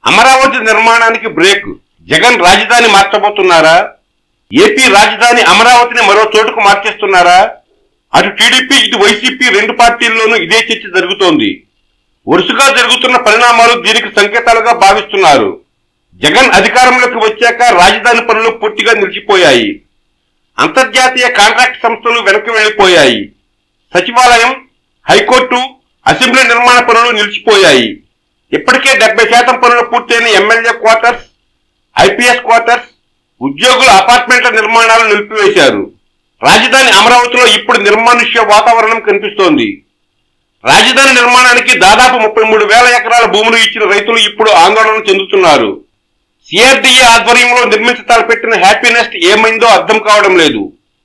అమరావతి నిర్మాణానికి బ్రేక్ జగన్ రాజధాని మార్చబోతున్నారా ఏపీ రాజధాని అమరావతిని మరో చోటుకు మార్చేస్తున్నారా అటు టీడీపీ ఇటు వైసీపీ రెండు పార్టీల్లోనూ ఇదే చర్చ జరుగుతోంది వరుసగా జరుగుతున్న పరిణామాలు దీనికి సంకేతాలుగా భావిస్తున్నారు జగన్ అధికారంలోకి వచ్చాక రాజధాని పనులు పూర్తిగా నిలిచిపోయాయి అంతర్జాతీయ కాంట్రాక్ట్ సంస్థలు వెనక్కి వెళ్లిపోయాయి సచివాలయం హైకోర్టు అసెంబ్లీ నిర్మాణ పనులు నిలిచిపోయాయి ఇప్పటికే డెబ్బై శాతం పనులు పూర్తయిన ఎమ్మెల్యే క్వార్టర్స్ ఐపీఎస్ క్వార్టర్స్ ఉద్యోగుల అపార్ట్మెంట్ల నిర్మాణాలు నిలిపివేశారు రాజధాని అమరావతిలో ఇప్పుడు నిర్మానుష్య వాతావరణం కనిపిస్తోంది రాజధాని నిర్మాణానికి దాదాపు ముప్పై మూడు వేల ఎకరాల భూములు ఇచ్చిన రైతులు ఇప్పుడు ఆందోళన చెందుతున్నారు సిఆర్డీఏ ఆధ్వర్యంలో నిర్మించ తలపెట్టిన హ్యాపీనెస్ట్ ఏమైందో అర్థం కావడం లేదు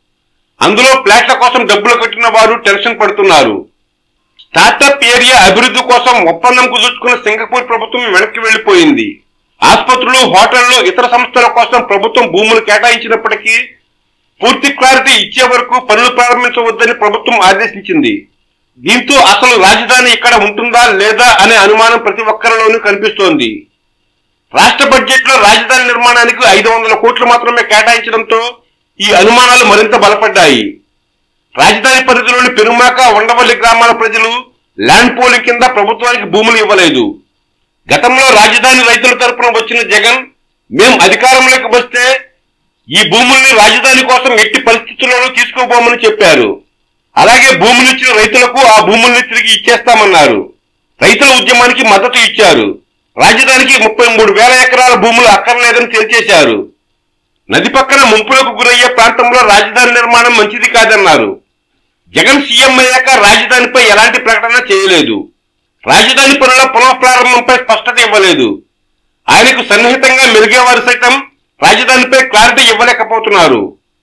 అందులో ఫ్లాట్ల కోసం డబ్బులు కట్టిన వారు టెన్షన్ పడుతున్నారు స్టార్టప్ ఏరియా అభివృద్ధి కోసం ఒప్పందం కుదుర్చుకున్న సింగపూర్ ప్రభుత్వం వెనక్కి వెళ్లిపోయింది ఆసుపత్రులు హోటళ్లు ఇతర సంస్థల కోసం ప్రభుత్వం భూములు కేటాయించినప్పటికీ పూర్తి క్లారిటీ ఇచ్చే వరకు పనులు ప్రారంభించవద్దని ప్రభుత్వం ఆదేశించింది దీంతో అసలు రాజధాని ఇక్కడ ఉంటుందా లేదా అనే అనుమానం ప్రతి ఒక్కరిలోనూ కనిపిస్తోంది రాష్ట్ర బడ్జెట్ లో రాజధాని నిర్మాణానికి ఐదు వందల కోట్లు మాత్రమే కేటాయించడంతో ఈ అనుమానాలు మరింత బలపడ్డాయి రాజధాని పరిధిలోని పెరుమాక ఉండవల్లి గ్రామాల ప్రజలు ల్యాండ్ పోలింగ్ కింద ప్రభుత్వానికి భూములు ఇవ్వలేదు గతంలో రాజధాని రైతుల తరపున వచ్చిన జగన్ మేం అధికారంలోకి వస్తే ఈ భూముల్ని రాజధాని కోసం ఎట్టి పరిస్థితుల్లోనూ తీసుకోబోమని చెప్పారు అలాగే భూములు ఇచ్చిన రైతులకు ఆ భూముల్ని తిరిగి ఇచ్చేస్తామన్నారు రైతుల ఉద్యమానికి మద్దతు ఇచ్చారు రాజధానికి ముప్పై మూడు వేల ఎకరాల భూములు అక్కర్లేదని తేల్చేశారు నది పక్కన ముంపులకు గురయ్యే ప్రాంతంలో రాజధాని నిర్మాణం మంచిది కాదన్నారు జగన్ సీఎం అయ్యాక రాజధానిపై ఎలాంటి ప్రకటన చేయలేదు రాజధాని పనుల పునఃప్రారంభంపై స్పష్టత ఇవ్వలేదు ఆయనకు సన్నిహితంగా మెరుగేవారు సైతం రాజధానిపై క్లారిటీ ఇవ్వలేకపోతున్నారు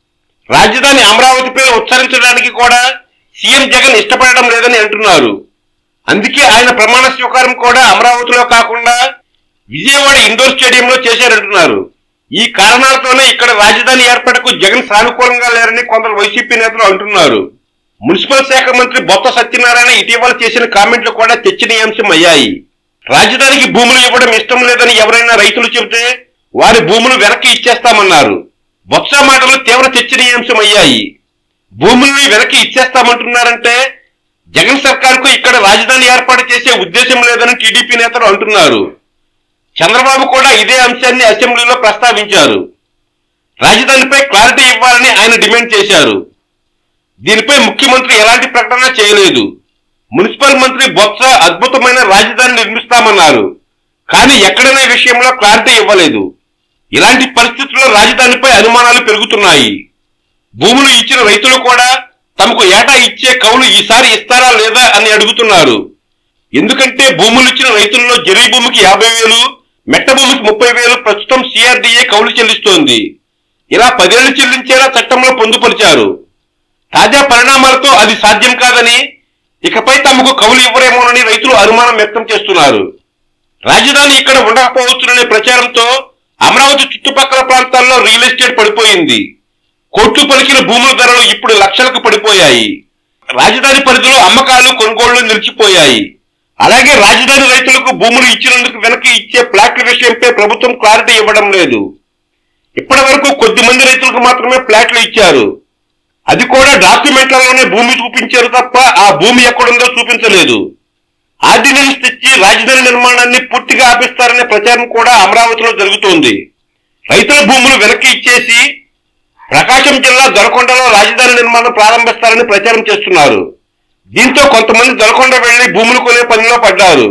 రాజధాని అమరావతి పేరు ఉచ్చరించడానికి కూడా సీఎం జగన్ ఇష్టపడడం లేదని అంటున్నారు అందుకే ఆయన ప్రమాణ స్వీకారం కూడా అమరావతిలో కాకుండా విజయవాడ ఇండోర్ స్టేడియంలో చేశారంటున్నారు ఈ కారణాలతోనే ఇక్కడ రాజధాని ఏర్పాటుకు జగన్ సానుకూలంగా లేరని కొందరు వైసీపీ నేతలు అంటున్నారు మున్సిపల్ శాఖ మంత్రి బొత్స సత్యనారాయణ ఇటీవల చేసిన కామెంట్లు కూడా చర్చనీయాంశం అయ్యాయి రాజధానికి భూములు ఇవ్వడం ఇష్టం లేదని ఎవరైనా రైతులు చెబితే వారి భూములు వెనక్కి ఇచ్చేస్తామన్నారు బొత్స మాటలు తీవ్ర చర్చనీయాంశం అయ్యాయి భూముల్ని వెనక్కి ఇచ్చేస్తామంటున్నారంటే జగన్ సర్కార్కు ఇక్కడ రాజధాని ఏర్పాటు చేసే ఉద్దేశం లేదని టీడీపీ నేతలు అంటున్నారు చంద్రబాబు కూడా ఇదే అంశాన్ని అసెంబ్లీలో ప్రస్తావించారు రాజధానిపై క్లారిటీ ఇవ్వాలని ఆయన డిమాండ్ చేశారు దీనిపై ముఖ్యమంత్రి ఎలాంటి ప్రకటన చేయలేదు మున్సిపల్ మంత్రి బొత్స అద్భుతమైన రాజధాని నిర్మిస్తామన్నారు కానీ ఎక్కడనే విషయంలో క్లారిటీ ఇవ్వలేదు ఇలాంటి పరిస్థితుల్లో రాజధానిపై అనుమానాలు పెరుగుతున్నాయి భూములు ఇచ్చిన రైతులు కూడా తమకు ఏటా ఇచ్చే కౌలు ఈసారి ఇస్తారా లేదా అని అడుగుతున్నారు ఎందుకంటే భూములు ఇచ్చిన రైతుల్లో జరీ భూమికి యాభై వేలు మెట్ట భూమికి ముప్పై వేలు ప్రస్తుతం సిఆర్డీఏ కౌలు చెల్లిస్తోంది ఇలా పదేళ్లు చెల్లించేలా చట్టంలో పొందుపరిచారు తాజా పరిణామాలతో అది సాధ్యం కాదని ఇకపై తమకు కౌలు ఇవ్వరేమోనని రైతులు అనుమానం వ్యక్తం చేస్తున్నారు రాజధాని ఇక్కడ ఉండకపోవచ్చుననే ప్రచారంతో అమరావతి చుట్టుపక్కల ప్రాంతాల్లో రియల్ ఎస్టేట్ పడిపోయింది కోట్లు పలికిన భూముల ధరలు ఇప్పుడు లక్షలకు పడిపోయాయి రాజధాని పరిధిలో అమ్మకాలు కొనుగోళ్లు నిలిచిపోయాయి అలాగే రాజధాని రైతులకు భూములు ఇచ్చినందుకు వెనక్కి ఇచ్చే ప్లాట్ల విషయంపై ప్రభుత్వం క్లారిటీ ఇవ్వడం లేదు ఇప్పటి వరకు కొద్ది మంది రైతులకు మాత్రమే ప్లాట్లు ఇచ్చారు అది కూడా డాక్యుమెంట్లలోనే భూమి చూపించారు తప్ప ఆ భూమి ఎక్కడుందో చూపించలేదు ఆర్డినెన్స్ తెచ్చి రాజధాని నిర్మాణాన్ని పూర్తిగా ఆపిస్తారనే ప్రచారం కూడా అమరావతిలో జరుగుతోంది రైతుల భూములు వెనక్కి ఇచ్చేసి ప్రకాశం జిల్లా దొరకొండలో రాజధాని నిర్మాణం ప్రారంభిస్తారని ప్రచారం చేస్తున్నారు దీంతో కొంతమంది దొరకొండ వెళ్లి భూములు కొనే పనిలో పడ్డారు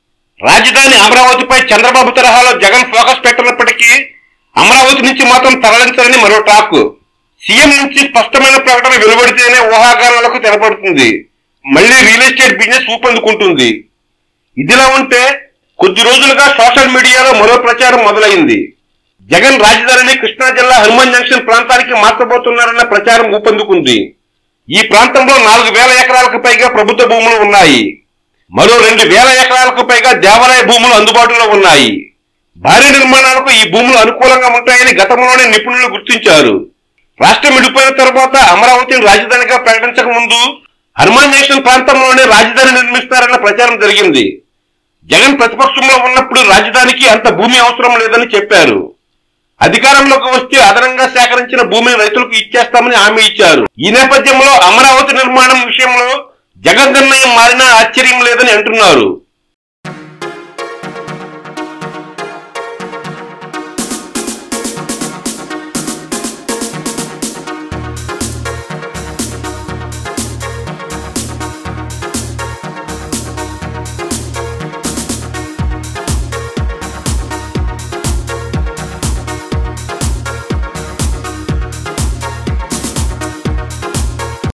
రాజధాని అమరావతిపై చంద్రబాబు తరహాలో జగన్ ఫోకస్ పెట్టినప్పటికీ అమరావతి నుంచి మాత్రం తరలించాలని మరో టాక్ సీఎం నుంచి స్పష్టమైన ప్రకటన వెలువడితేనే ఊహాగానాలకు తెరపడుతుంది మళ్లీ రియల్ ఎస్టేట్ బిజినెస్ ఊపందుకుంటుంది ఇదిలా ఉంటే కొద్ది రోజులుగా సోషల్ మీడియాలో మరో ప్రచారం మొదలైంది జగన్ రాజధానిని కృష్ణా జిల్లా హనుమాన్ జంక్షన్ ప్రాంతానికి మార్చబోతున్నారన్న ప్రచారం ఊపందుకుంది ఈ ప్రాంతంలో నాలుగు వేల ఎకరాలకు పైగా ప్రభుత్వ భూములు ఉన్నాయి మరో రెండు వేల ఎకరాలకు పైగా దేవాలయ భూములు అందుబాటులో ఉన్నాయి భారీ నిర్మాణాలకు ఈ భూములు అనుకూలంగా ఉంటాయని గతంలోనే నిపుణులు గుర్తించారు రాష్ట్రం విడిపోయిన తర్వాత అమరావతిని రాజధానిగా ప్రకటించక ముందు హనుమాన్ జంక్షన్ ప్రాంతంలోనే రాజధాని నిర్మిస్తారన్న ప్రచారం జరిగింది జగన్ ప్రతిపక్షంలో ఉన్నప్పుడు రాజధానికి అంత భూమి అవసరం లేదని చెప్పారు అధికారంలోకి వస్తే అదనంగా సేకరించిన భూమిని రైతులకు ఇచ్చేస్తామని హామీ ఇచ్చారు ఈ నేపథ్యంలో అమరావతి నిర్మాణం విషయంలో జగన్ నిర్ణయం మారినా ఆశ్చర్యం లేదని అంటున్నారు